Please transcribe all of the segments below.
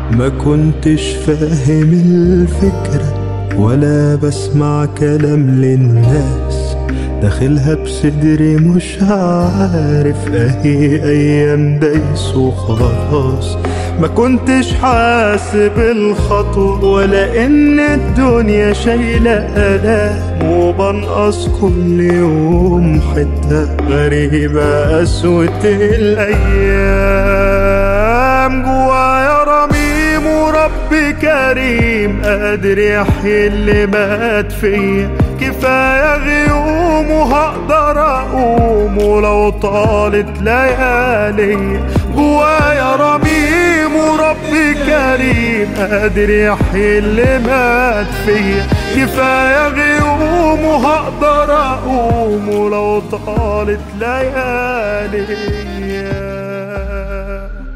ما كنتش فاهم الفكرة ولا بسمع كلام للناس داخلها بصدري مش عارف اهي ايام دايس وخلاص ما كنتش حاسب الخطوة ولا ان الدنيا شايلة آلام وبنقص كل يوم حتة غريبة قسوة الأيام جوايا رميم ورب كريم قادر يحيي اللي مات فيا كفاية غيوم وهقدر أقوم ولو طالت ليالي جوايا رميم ورب كريم قادر يحيي اللي مات فيا كفاية غيوم وهقدر أقوم ولو طالت ليالي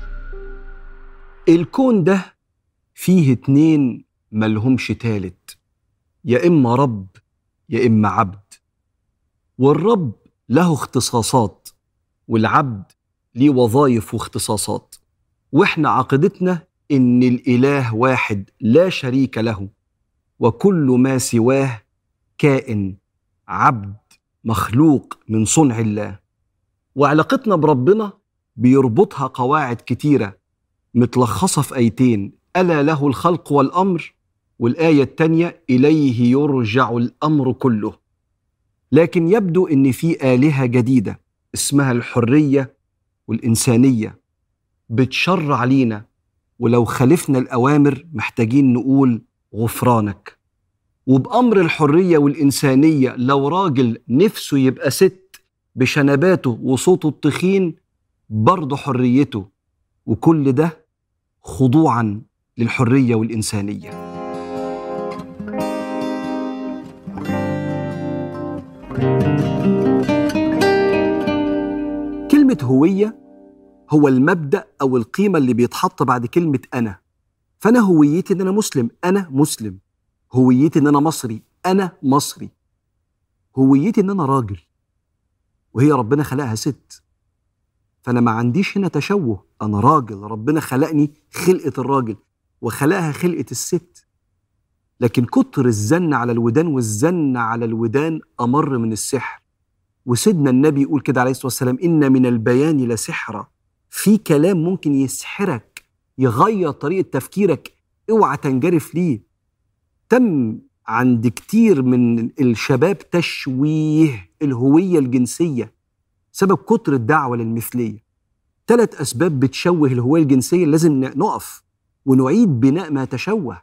الكون ده فيه اتنين ملهمش تالت يا إما رب يا إما عبد والرب له اختصاصات والعبد ليه وظائف واختصاصات واحنا عقيدتنا ان الاله واحد لا شريك له وكل ما سواه كائن عبد مخلوق من صنع الله وعلاقتنا بربنا بيربطها قواعد كتيره متلخصه في ايتين الا له الخلق والامر والايه الثانيه اليه يرجع الامر كله لكن يبدو ان في الهه جديده اسمها الحريه والانسانيه بتشرع لينا ولو خالفنا الاوامر محتاجين نقول غفرانك وبامر الحريه والانسانيه لو راجل نفسه يبقى ست بشنباته وصوته التخين برضه حريته وكل ده خضوعا للحريه والانسانيه كلمه هويه هو المبدا او القيمه اللي بيتحط بعد كلمه انا فانا هويتي ان انا مسلم انا مسلم هويتي ان انا مصري انا مصري هويتي ان انا راجل وهي ربنا خلقها ست فانا ما عنديش هنا تشوه انا راجل ربنا خلقني خلقه الراجل وخلقها خلقه الست لكن كتر الزن على الودان والزن على الودان امر من السحر وسيدنا النبي يقول كده عليه الصلاه والسلام ان من البيان لسحرا في كلام ممكن يسحرك يغير طريقه تفكيرك اوعى تنجرف ليه تم عند كتير من الشباب تشويه الهويه الجنسيه سبب كتر الدعوه للمثليه ثلاث اسباب بتشوه الهويه الجنسيه لازم نقف ونعيد بناء ما تشوه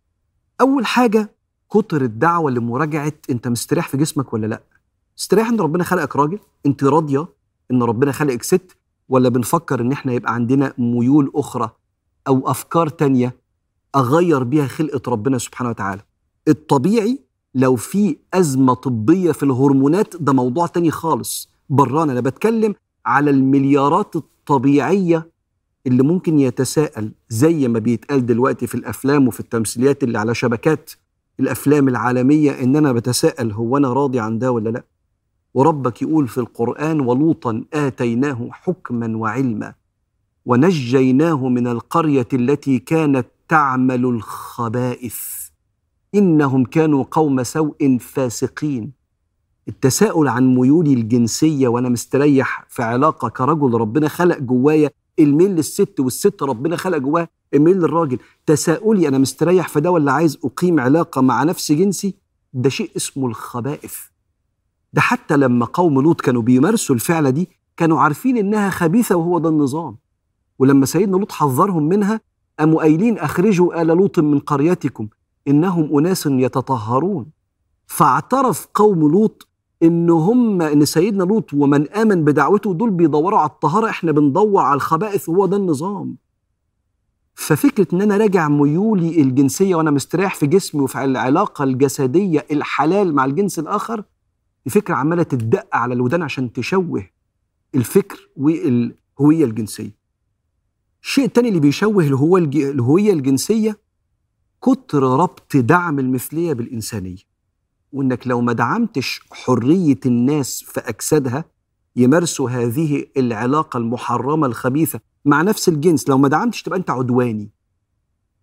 اول حاجه كتر الدعوه لمراجعه انت مستريح في جسمك ولا لا مستريح ان ربنا خلقك راجل انت راضيه ان ربنا خلقك ست ولا بنفكر ان احنا يبقى عندنا ميول اخرى او افكار تانية اغير بيها خلقه ربنا سبحانه وتعالى الطبيعي لو في ازمه طبيه في الهرمونات ده موضوع تاني خالص برانا انا بتكلم على المليارات الطبيعيه اللي ممكن يتساءل زي ما بيتقال دلوقتي في الافلام وفي التمثيليات اللي على شبكات الافلام العالميه ان انا بتساءل هو انا راضي عن ده ولا لا وربك يقول في القران ولوطا اتيناه حكما وعلما ونجيناه من القريه التي كانت تعمل الخبائث انهم كانوا قوم سوء فاسقين التساؤل عن ميولي الجنسيه وانا مستريح في علاقه كرجل ربنا خلق جوايا الميل للست والست ربنا خلق جواها الميل للراجل تساؤلي انا مستريح في ده ولا عايز اقيم علاقه مع نفس جنسي ده شيء اسمه الخبائث ده حتى لما قوم لوط كانوا بيمارسوا الفعله دي كانوا عارفين انها خبيثه وهو ده النظام ولما سيدنا لوط حذرهم منها قاموا قايلين اخرجوا ال لوط من قريتكم انهم اناس يتطهرون فاعترف قوم لوط ان هم ان سيدنا لوط ومن امن بدعوته دول بيدوروا على الطهاره احنا بندور على الخبائث وهو ده النظام ففكره ان انا راجع ميولي الجنسيه وانا مستريح في جسمي وفي العلاقه الجسديه الحلال مع الجنس الاخر دي فكره عماله تدق على الودان عشان تشوه الفكر والهويه الجنسيه الشيء التاني اللي بيشوه الهوية, الج... الهوية الجنسية كتر ربط دعم المثلية بالإنسانية وإنك لو ما دعمتش حرية الناس في أجسادها يمارسوا هذه العلاقة المحرمة الخبيثة مع نفس الجنس لو ما دعمتش تبقى أنت عدواني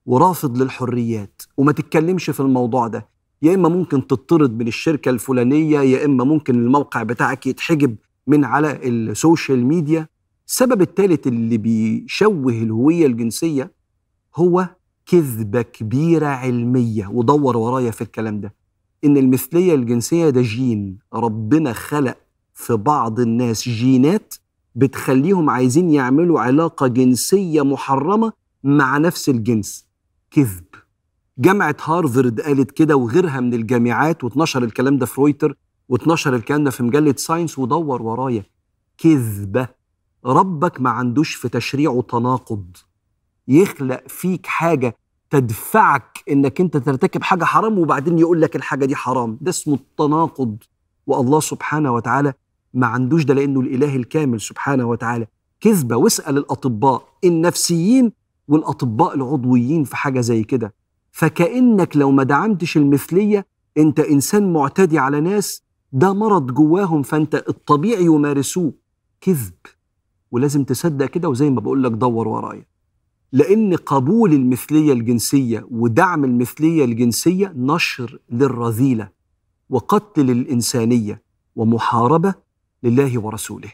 ورافض للحريات وما تتكلمش في الموضوع ده يا اما ممكن تطرد من الشركه الفلانيه يا اما ممكن الموقع بتاعك يتحجب من على السوشيال ميديا السبب الثالث اللي بيشوه الهويه الجنسيه هو كذبه كبيره علميه ودور ورايا في الكلام ده ان المثليه الجنسيه ده جين ربنا خلق في بعض الناس جينات بتخليهم عايزين يعملوا علاقه جنسيه محرمه مع نفس الجنس كذب جامعة هارفارد قالت كده وغيرها من الجامعات واتنشر الكلام ده في رويتر واتنشر الكلام ده في مجلة ساينس ودور ورايا كذبة ربك ما عندوش في تشريعه تناقض يخلق فيك حاجة تدفعك انك انت ترتكب حاجة حرام وبعدين يقول لك الحاجة دي حرام ده اسمه التناقض والله سبحانه وتعالى ما عندوش ده لانه الاله الكامل سبحانه وتعالى كذبة واسأل الاطباء النفسيين والاطباء العضويين في حاجة زي كده فكأنك لو ما دعمتش المثلية انت انسان معتدي على ناس ده مرض جواهم فانت الطبيعي يمارسوه كذب ولازم تصدق كده وزي ما بقول لك دور ورايا لان قبول المثليه الجنسيه ودعم المثليه الجنسيه نشر للرذيله وقتل للانسانيه ومحاربه لله ورسوله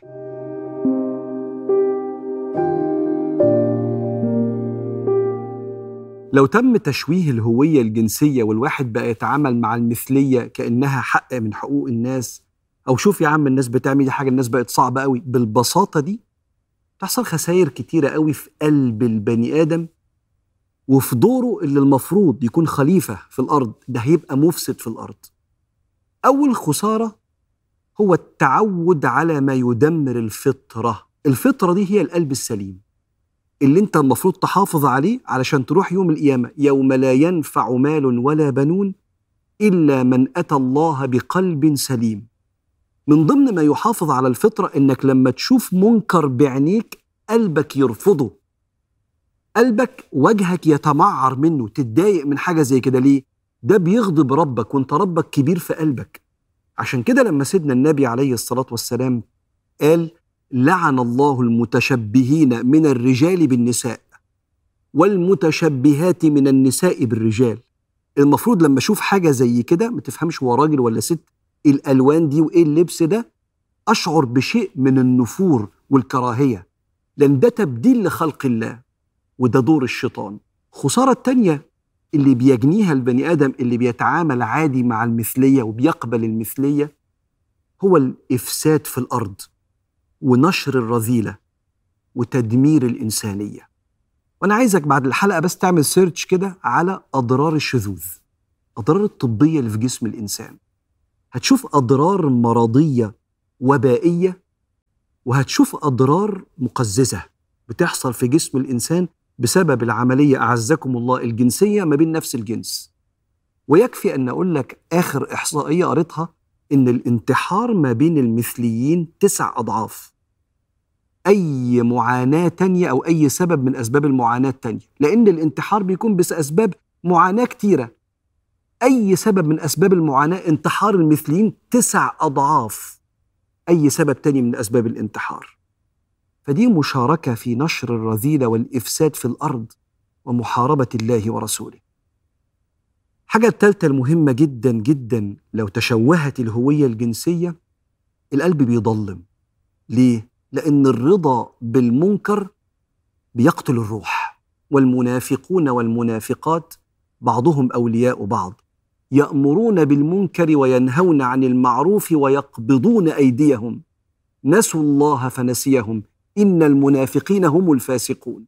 لو تم تشويه الهويه الجنسيه والواحد بقى يتعامل مع المثليه كانها حق من حقوق الناس او شوف يا عم الناس بتعمل دي حاجه الناس بقت صعبه قوي بالبساطه دي تحصل خسائر كتيره قوي في قلب البني ادم وفي دوره اللي المفروض يكون خليفه في الارض ده هيبقى مفسد في الارض اول خساره هو التعود على ما يدمر الفطره الفطره دي هي القلب السليم اللي انت المفروض تحافظ عليه علشان تروح يوم القيامه يوم لا ينفع مال ولا بنون الا من اتى الله بقلب سليم من ضمن ما يحافظ على الفطره انك لما تشوف منكر بعينيك قلبك يرفضه قلبك وجهك يتمعر منه تتضايق من حاجه زي كده ليه ده بيغضب ربك وانت ربك كبير في قلبك عشان كده لما سيدنا النبي عليه الصلاه والسلام قال لعن الله المتشبهين من الرجال بالنساء والمتشبهات من النساء بالرجال المفروض لما اشوف حاجه زي كده ما تفهمش هو راجل ولا ست الالوان دي وايه اللبس ده اشعر بشيء من النفور والكراهيه لان ده تبديل لخلق الله وده دور الشيطان خساره التانيه اللي بيجنيها البني ادم اللي بيتعامل عادي مع المثليه وبيقبل المثليه هو الافساد في الارض ونشر الرذيله وتدمير الانسانيه وانا عايزك بعد الحلقه بس تعمل سيرش كده على اضرار الشذوذ اضرار الطبيه اللي في جسم الانسان هتشوف اضرار مرضيه وبائيه وهتشوف اضرار مقززه بتحصل في جسم الانسان بسبب العمليه اعزكم الله الجنسيه ما بين نفس الجنس ويكفي ان اقول لك اخر احصائيه قريتها ان الانتحار ما بين المثليين تسع اضعاف اي معاناه تانية او اي سبب من اسباب المعاناه التانية لان الانتحار بيكون باسباب معاناه كتيره اي سبب من اسباب المعاناه انتحار المثليين تسع اضعاف اي سبب تاني من اسباب الانتحار فدي مشاركه في نشر الرذيله والافساد في الارض ومحاربه الله ورسوله الحاجه الثالثه المهمه جدا جدا لو تشوهت الهويه الجنسيه القلب بيضلم ليه لان الرضا بالمنكر بيقتل الروح والمنافقون والمنافقات بعضهم اولياء بعض يامرون بالمنكر وينهون عن المعروف ويقبضون ايديهم نسوا الله فنسيهم ان المنافقين هم الفاسقون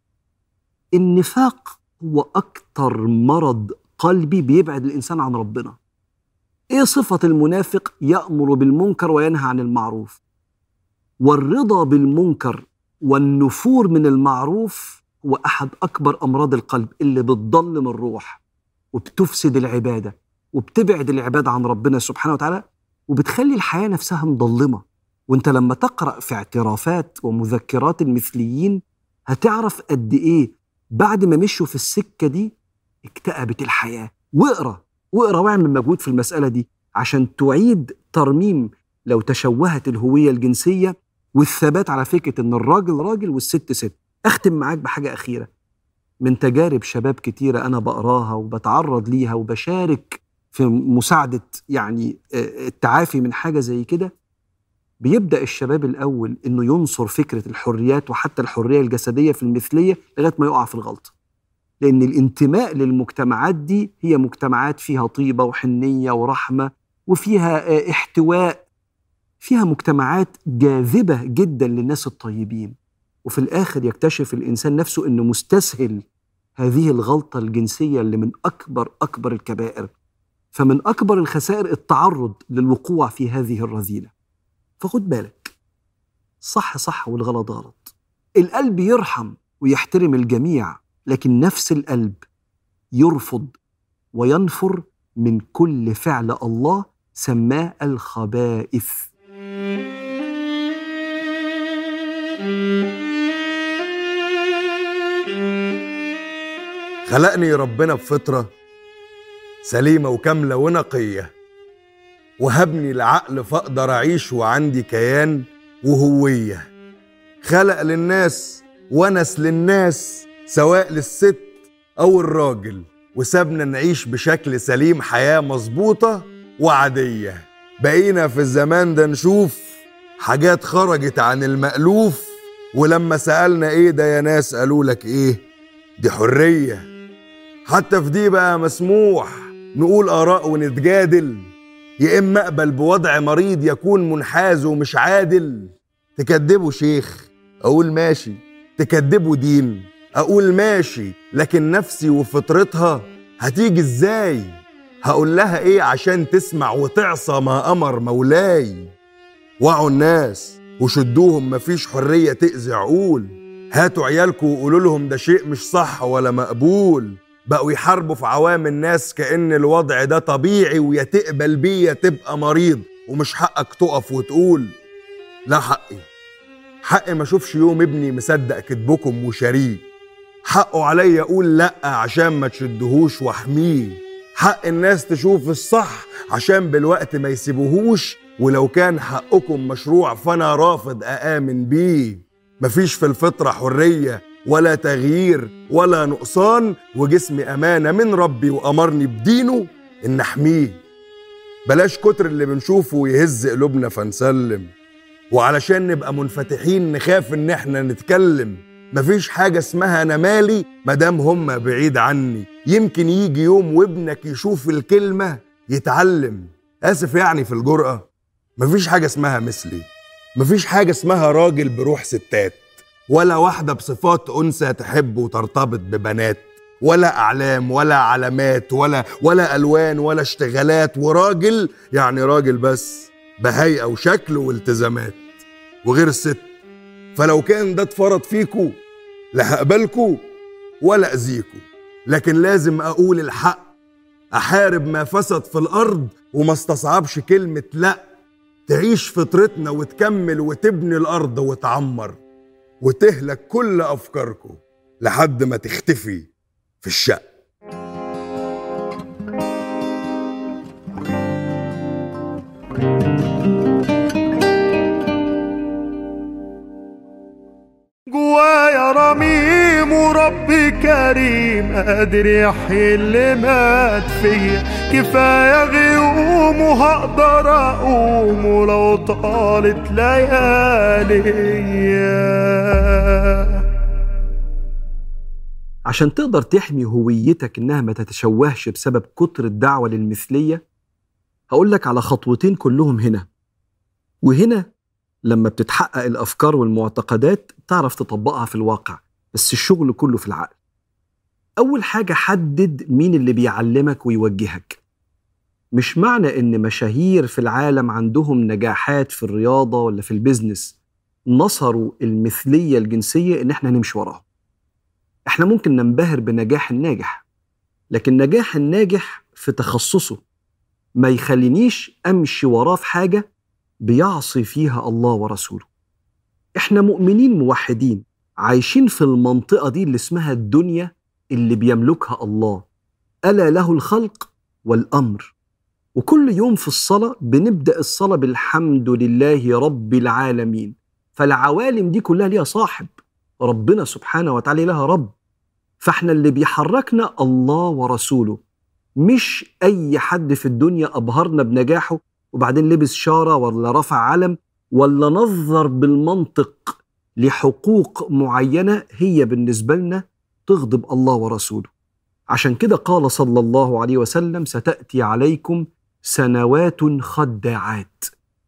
النفاق هو اكتر مرض قلبي بيبعد الانسان عن ربنا ايه صفه المنافق يامر بالمنكر وينهى عن المعروف والرضا بالمنكر والنفور من المعروف هو احد اكبر امراض القلب اللي بتضلم الروح وبتفسد العباده وبتبعد العباد عن ربنا سبحانه وتعالى وبتخلي الحياه نفسها مضلمه وانت لما تقرا في اعترافات ومذكرات المثليين هتعرف قد ايه بعد ما مشوا في السكه دي اكتئبت الحياه واقرا واقرا واعمل مجهود في المساله دي عشان تعيد ترميم لو تشوهت الهويه الجنسيه والثبات على فكره ان الراجل راجل والست ست اختم معاك بحاجه اخيره من تجارب شباب كتيرة أنا بقراها وبتعرض ليها وبشارك في مساعدة يعني آه، التعافي من حاجة زي كده بيبدأ الشباب الأول إنه ينصر فكرة الحريات وحتى الحرية الجسدية في المثلية لغاية ما يقع في الغلط لأن الانتماء للمجتمعات دي هي مجتمعات فيها طيبة وحنية ورحمة وفيها آه، احتواء فيها مجتمعات جاذبة جدا للناس الطيبين وفي الآخر يكتشف الإنسان نفسه إنه مستسهل هذه الغلطة الجنسية اللي من أكبر أكبر الكبائر فمن أكبر الخسائر التعرض للوقوع في هذه الرذيلة فخد بالك صح صح والغلط غلط القلب يرحم ويحترم الجميع لكن نفس القلب يرفض وينفر من كل فعل الله سماه الخبائث خلقني ربنا بفطرة سليمة وكاملة ونقية وهبني العقل فأقدر أعيش وعندي كيان وهوية خلق للناس ونس للناس سواء للست أو الراجل وسابنا نعيش بشكل سليم حياة مظبوطة وعادية بقينا في الزمان ده نشوف حاجات خرجت عن المألوف ولما سألنا ايه ده يا ناس قالوا لك ايه دي حرية حتى في دي بقى مسموح نقول آراء ونتجادل يا إما أقبل بوضع مريض يكون منحاز ومش عادل تكذبوا شيخ أقول ماشي تكذبوا دين أقول ماشي لكن نفسي وفطرتها هتيجي إزاي هقول لها إيه عشان تسمع وتعصى ما أمر مولاي وعوا الناس وشدوهم مفيش حرية تأذي عقول هاتوا عيالكم وقولوا لهم ده شيء مش صح ولا مقبول بقوا يحاربوا في عوام الناس كأن الوضع ده طبيعي ويا تقبل بيه يا تبقى مريض ومش حقك تقف وتقول لا حقي حقي ما اشوفش يوم ابني مصدق كذبكم وشريه حقه عليا اقول لا عشان ما تشدهوش واحميه حق الناس تشوف الصح عشان بالوقت ما يسيبوهوش ولو كان حقكم مشروع فانا رافض اامن بيه مفيش في الفطره حريه ولا تغيير ولا نقصان وجسمي امانه من ربي وامرني بدينه ان احميه بلاش كتر اللي بنشوفه يهز قلوبنا فنسلم وعلشان نبقى منفتحين نخاف ان احنا نتكلم مفيش حاجة اسمها أنا مالي مدام هم بعيد عني يمكن يجي يوم وابنك يشوف الكلمة يتعلم آسف يعني في الجرأة مفيش حاجة اسمها مثلي مفيش حاجة اسمها راجل بروح ستات ولا واحدة بصفات أنثى تحب وترتبط ببنات ولا أعلام ولا علامات ولا ولا ألوان ولا اشتغالات وراجل يعني راجل بس بهيئة وشكل والتزامات وغير الست فلو كان ده اتفرض فيكو لا هقبلكوا ولا أذيكوا لكن لازم أقول الحق أحارب ما فسد في الأرض وما استصعبش كلمة لأ تعيش فطرتنا وتكمل وتبني الأرض وتعمر وتهلك كل أفكاركم لحد ما تختفي في الشق جوايا رميم وربي كريم قادر يحيي اللي مات فيا كفاية غيوم وهقدر أقوم ولو طالت ليالي عشان تقدر تحمي هويتك إنها ما تتشوهش بسبب كتر الدعوة للمثلية هقول لك على خطوتين كلهم هنا وهنا لما بتتحقق الأفكار والمعتقدات تعرف تطبقها في الواقع بس الشغل كله في العقل أول حاجة حدد مين اللي بيعلمك ويوجهك مش معنى إن مشاهير في العالم عندهم نجاحات في الرياضة ولا في البيزنس نصروا المثلية الجنسية إن إحنا نمشي وراهم إحنا ممكن ننبهر بنجاح الناجح لكن نجاح الناجح في تخصصه ما يخلينيش أمشي وراه في حاجة بيعصي فيها الله ورسوله إحنا مؤمنين موحدين عايشين في المنطقة دي اللي اسمها الدنيا اللي بيملكها الله ألا له الخلق والأمر وكل يوم في الصلاة بنبدأ الصلاة بالحمد لله رب العالمين فالعوالم دي كلها ليها صاحب ربنا سبحانه وتعالى لها رب فاحنا اللي بيحركنا الله ورسوله مش اي حد في الدنيا ابهرنا بنجاحه وبعدين لبس شاره ولا رفع علم ولا نظر بالمنطق لحقوق معينه هي بالنسبه لنا تغضب الله ورسوله عشان كده قال صلى الله عليه وسلم ستاتي عليكم سنوات خداعات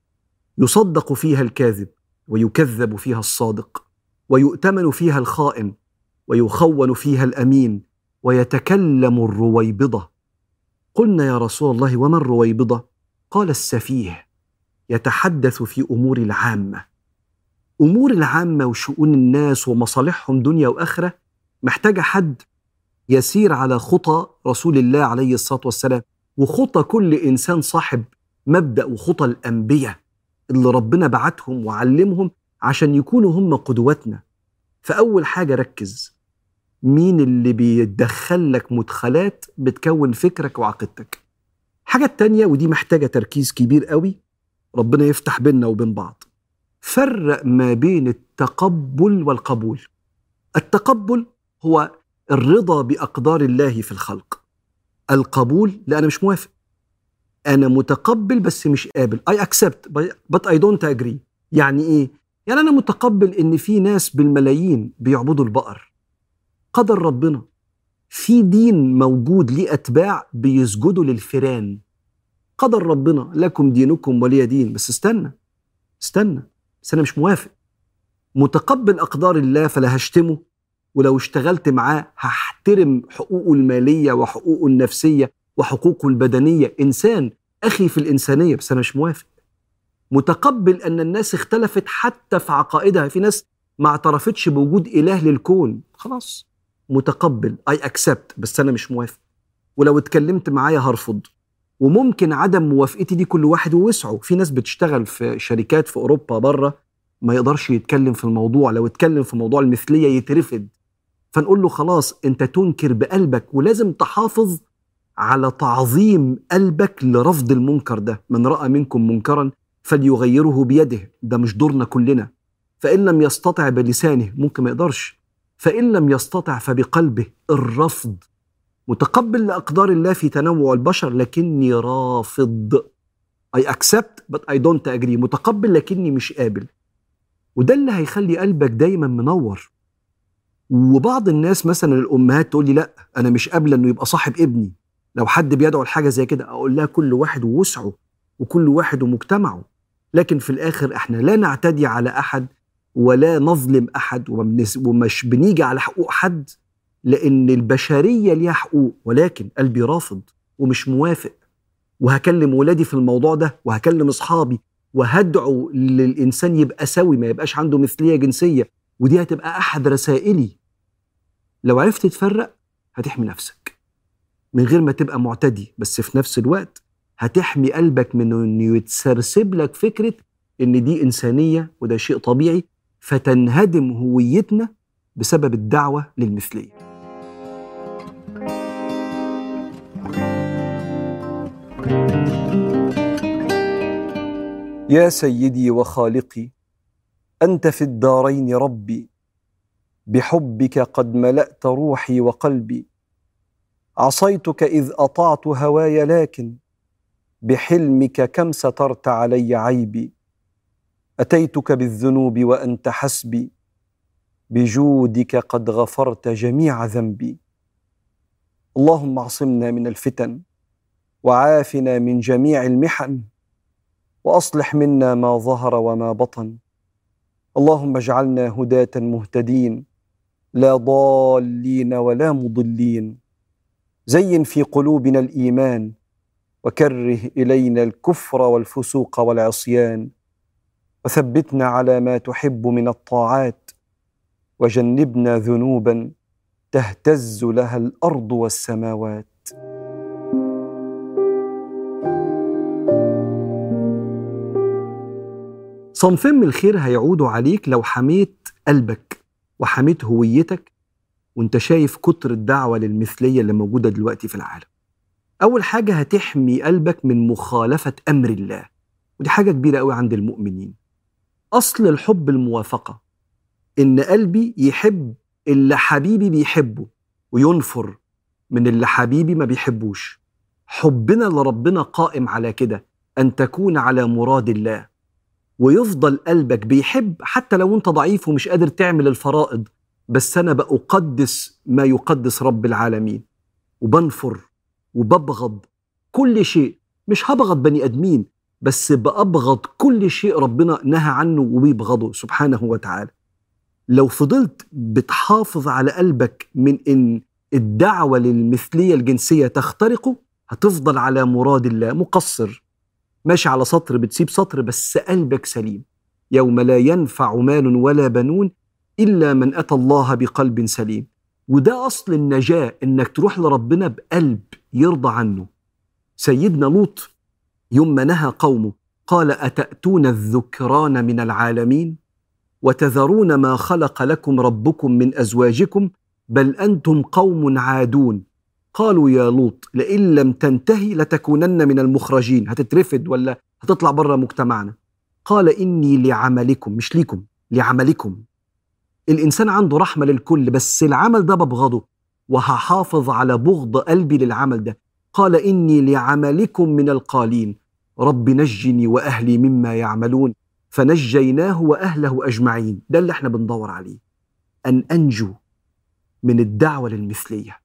يصدق فيها الكاذب ويكذب فيها الصادق ويؤتمن فيها الخائن ويخون فيها الامين ويتكلم الرويبضه قلنا يا رسول الله وما الرويبضه قال السفيه يتحدث في امور العامه امور العامه وشؤون الناس ومصالحهم دنيا واخره محتاجه حد يسير على خطى رسول الله عليه الصلاه والسلام وخطى كل انسان صاحب مبدا وخطى الانبياء اللي ربنا بعتهم وعلمهم عشان يكونوا هم قدوتنا فاول حاجه ركز مين اللي بيدخل لك مدخلات بتكون فكرك وعقيدتك الحاجه التانيه ودي محتاجه تركيز كبير قوي ربنا يفتح بيننا وبين بعض فرق ما بين التقبل والقبول التقبل هو الرضا باقدار الله في الخلق القبول لا انا مش موافق انا متقبل بس مش قابل اي اكسبت بت اي دونت اجري يعني ايه يعني انا متقبل ان في ناس بالملايين بيعبدوا البقر قدر ربنا في دين موجود ليه اتباع بيسجدوا للفيران قدر ربنا لكم دينكم ولي دين بس استنى استنى بس انا مش موافق متقبل اقدار الله فلا هشتمه ولو اشتغلت معاه هحترم حقوقه الماليه وحقوقه النفسيه وحقوقه البدنيه انسان اخي في الانسانيه بس انا مش موافق متقبل ان الناس اختلفت حتى في عقائدها في ناس ما اعترفتش بوجود اله للكون خلاص متقبل اي اكسبت بس انا مش موافق ولو اتكلمت معايا هرفض وممكن عدم موافقتي دي كل واحد ووسعه في ناس بتشتغل في شركات في اوروبا بره ما يقدرش يتكلم في الموضوع لو اتكلم في موضوع المثليه يترفد فنقول له خلاص انت تنكر بقلبك ولازم تحافظ على تعظيم قلبك لرفض المنكر ده من راى منكم منكرا فليغيره بيده ده مش دورنا كلنا فان لم يستطع بلسانه ممكن ما يقدرش فان لم يستطع فبقلبه الرفض متقبل لاقدار الله في تنوع البشر لكني رافض I accept but I don't agree متقبل لكني مش قابل وده اللي هيخلي قلبك دايما منور وبعض الناس مثلا الامهات تقول لي لا انا مش قابله انه يبقى صاحب ابني لو حد بيدعو لحاجه زي كده اقول لها كل واحد ووسعه وكل واحد ومجتمعه لكن في الاخر احنا لا نعتدي على احد ولا نظلم احد ومش بنيجي على حقوق حد لان البشريه ليها حقوق ولكن قلبي رافض ومش موافق وهكلم ولادي في الموضوع ده وهكلم اصحابي وهدعو للانسان يبقى سوي ما يبقاش عنده مثليه جنسيه ودي هتبقى احد رسائلي لو عرفت تفرق هتحمي نفسك من غير ما تبقى معتدي بس في نفس الوقت هتحمي قلبك من انه يتسرسب لك فكره ان دي انسانيه وده شيء طبيعي فتنهدم هويتنا بسبب الدعوه للمثليه يا سيدي وخالقي انت في الدارين ربي بحبك قد ملات روحي وقلبي عصيتك اذ اطعت هواي لكن بحلمك كم سترت علي عيبي اتيتك بالذنوب وانت حسبي بجودك قد غفرت جميع ذنبي اللهم اعصمنا من الفتن وعافنا من جميع المحن واصلح منا ما ظهر وما بطن اللهم اجعلنا هداه مهتدين لا ضالين ولا مضلين زين في قلوبنا الايمان وكره الينا الكفر والفسوق والعصيان وثبتنا على ما تحب من الطاعات وجنبنا ذنوبا تهتز لها الارض والسماوات صنفين من الخير هيعودوا عليك لو حميت قلبك وحميت هويتك وانت شايف كتر الدعوة للمثلية اللي موجودة دلوقتي في العالم أول حاجة هتحمي قلبك من مخالفة أمر الله ودي حاجة كبيرة قوي عند المؤمنين أصل الحب الموافقة إن قلبي يحب اللي حبيبي بيحبه وينفر من اللي حبيبي ما بيحبوش حبنا لربنا قائم على كده ان تكون على مراد الله ويفضل قلبك بيحب حتى لو انت ضعيف ومش قادر تعمل الفرائض بس انا بقدس ما يقدس رب العالمين وبنفر وببغض كل شيء مش هبغض بني ادمين بس بأبغض كل شيء ربنا نهى عنه وبيبغضه سبحانه وتعالى لو فضلت بتحافظ على قلبك من ان الدعوه للمثليه الجنسيه تخترقه هتفضل على مراد الله مقصر ماشي على سطر بتسيب سطر بس قلبك سليم يوم لا ينفع مال ولا بنون الا من اتى الله بقلب سليم وده اصل النجاه انك تروح لربنا بقلب يرضى عنه سيدنا لوط يوم ما نهى قومه قال اتاتون الذكران من العالمين وتذرون ما خلق لكم ربكم من ازواجكم بل انتم قوم عادون قالوا يا لوط لئن لم تنتهي لتكونن من المخرجين هتترفد ولا هتطلع بره مجتمعنا قال اني لعملكم مش ليكم لعملكم الانسان عنده رحمه للكل بس العمل ده ببغضه وهحافظ على بغض قلبي للعمل ده قال اني لعملكم من القالين رب نجني واهلي مما يعملون فنجيناه واهله اجمعين ده اللي احنا بندور عليه ان انجو من الدعوه للمثليه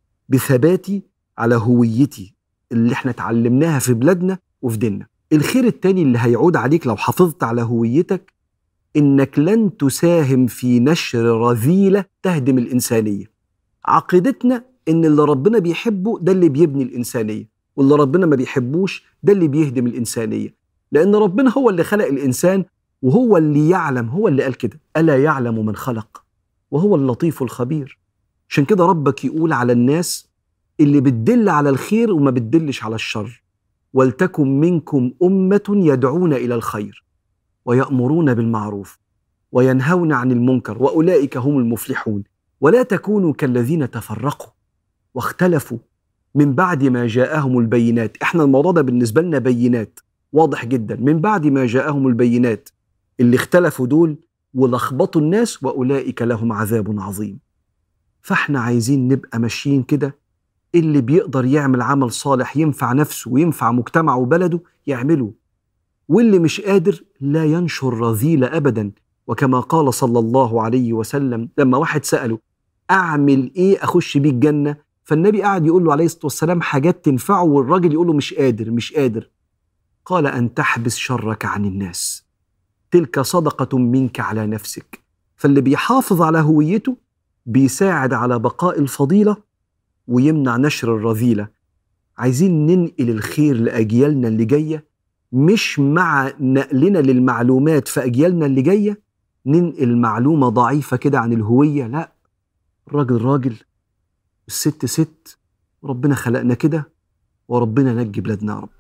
بثباتي على هويتي اللي احنا اتعلمناها في بلادنا وفي ديننا الخير التاني اللي هيعود عليك لو حافظت على هويتك انك لن تساهم في نشر رذيله تهدم الانسانيه عقيدتنا ان اللي ربنا بيحبه ده اللي بيبني الانسانيه واللي ربنا ما بيحبوش ده اللي بيهدم الانسانيه لان ربنا هو اللي خلق الانسان وهو اللي يعلم هو اللي قال كده الا يعلم من خلق وهو اللطيف الخبير عشان كده ربك يقول على الناس اللي بتدل على الخير وما بتدلش على الشر ولتكن منكم امه يدعون الى الخير ويامرون بالمعروف وينهون عن المنكر واولئك هم المفلحون ولا تكونوا كالذين تفرقوا واختلفوا من بعد ما جاءهم البينات احنا الموضوع ده بالنسبه لنا بينات واضح جدا من بعد ما جاءهم البينات اللي اختلفوا دول ولخبطوا الناس واولئك لهم عذاب عظيم فاحنا عايزين نبقى ماشيين كده اللي بيقدر يعمل عمل صالح ينفع نفسه وينفع مجتمعه وبلده يعمله واللي مش قادر لا ينشر رذيلة أبدا وكما قال صلى الله عليه وسلم لما واحد سأله أعمل إيه أخش بيه الجنة فالنبي قعد يقول له عليه الصلاة والسلام حاجات تنفعه والراجل يقول له مش قادر مش قادر قال أن تحبس شرك عن الناس تلك صدقة منك على نفسك فاللي بيحافظ على هويته بيساعد على بقاء الفضيلة ويمنع نشر الرذيلة عايزين ننقل الخير لأجيالنا اللي جاية مش مع نقلنا للمعلومات في أجيالنا اللي جاية ننقل معلومة ضعيفة كده عن الهوية لا الراجل راجل الست ست ربنا خلقنا كده وربنا نجي بلادنا يا رب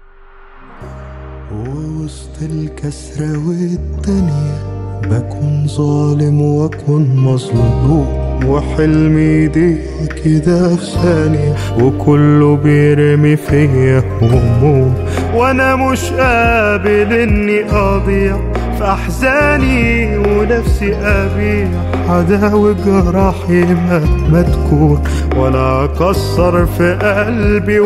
ووسط الكسرة والدنيا بكون ظالم واكون مظلوم وحلمي يضيق كده في ثانية وكله بيرمي فيا هموم وانا مش قابل اني اضيع في احزاني ونفسي ابيع عداوي جراحي مهما تكون ولا اكسر في قلبي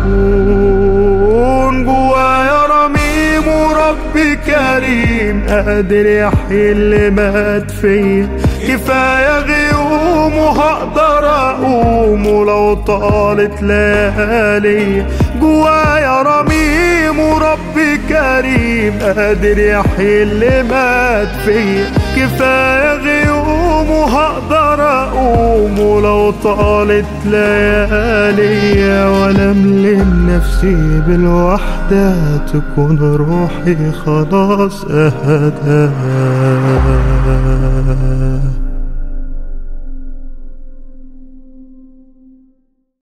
واهون جوايا رميم وربي كريم قادر يحيي اللي مات فيا كفايه غيوم وهقدر اقوم ولو طالت ليالي جوايا رميم وربي كريم قادر يحيي اللي مات فيا كفايه غيوم وهقدر اقوم ولو طالت ليالي ولا ملم نفسي بالوحدة تكون روحي خلاص اهدى